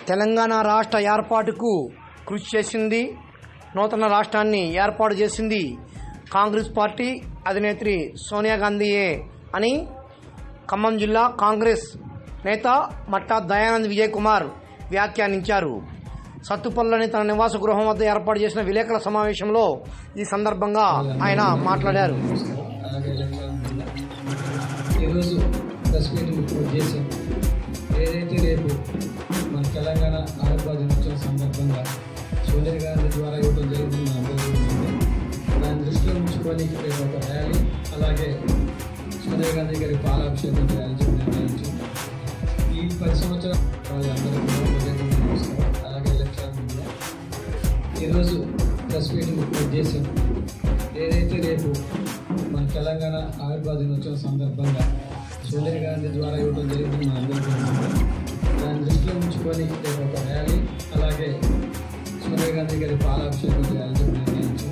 తెలంగాణ రాష్ట్ర ఏర్పాటుకు కృషి చేసింది నూతన రాష్ట్రాన్ని ఏర్పాటు చేసింది కాంగ్రెస్ పార్టీ అధినేత్రి సోనియా గాంధీయే అని ఖమ్మం జిల్లా కాంగ్రెస్ నేత మట్టా దయానంద్ విజయ్ కుమార్ వ్యాఖ్యానించారు సత్తుపల్లిలోని తన నివాస గృహం వద్ద ఏర్పాటు చేసిన విలేకరుల సమావేశంలో ఈ సందర్భంగా ఆయన మాట్లాడారు అలాగే ఎలక్ట్రానిక్ జిల్లా ఈరోజు ప్రెస్ మీట్ ముఖ్య ఉద్దేశం ఏదైతే రేపు మన తెలంగాణ ఆవిర్భావ దినోత్సవం సందర్భంగా సోనియా గాంధీ ద్వారా ఇవ్వడం జరిగింది మన అందరికీ తెలిసిందే దాన్ని దృష్టిలో ఉంచుకొని రేపు ఒక ర్యాలీ అలాగే సోనియా గాంధీ గారి పాలాభిషేకం చేయాలని నిర్ణయించాం ఈ పది సంవత్సరాలు వాళ్ళందరికీ కూడా హృదయపూర్వక నమస్కారం అలాగే ఎలక్ట్రానిక్ మీడియా ఈరోజు ప్రెస్ మీట్ ముఖ్య ఉద్దేశం ఏదైతే రేపు మన తెలంగాణ ఆవిర్భావ దినోత్సవం సందర్భంగా సోనియా గాంధీ ద్వారా ఇవ్వడం జరిగింది మన అందరికీ తెలిసిందే దాన్ని దృష్టిలో ఉంచుకొని రేపు ఒక ర్యాలీ అలాగే సోనియా గాంధీ గారి పాలాభిషేకం చేయాలని నిర్ణయించాం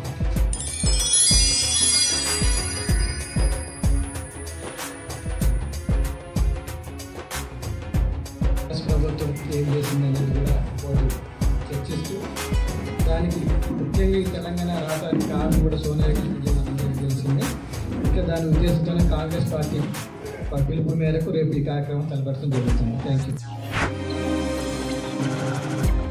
కాంగ్రెస్ ప్రభుత్వం ఏం చేసిందనేది కూడా వాళ్ళు చర్చిస్తూ దానికి ముఖ్యంగా ఈ తెలంగాణ రావడానికి కారణం కూడా సోనియా గాంధీ మనందరికీ తెలిసిందే ఇంకా దాని ఉద్దేశంతోనే కాంగ్రెస్ పార్టీ పిలుపు మేరకు రేపు ఈ కార్యక్రమం తలపెట్టడం జరుగుతుంది థ్యాంక్ యూ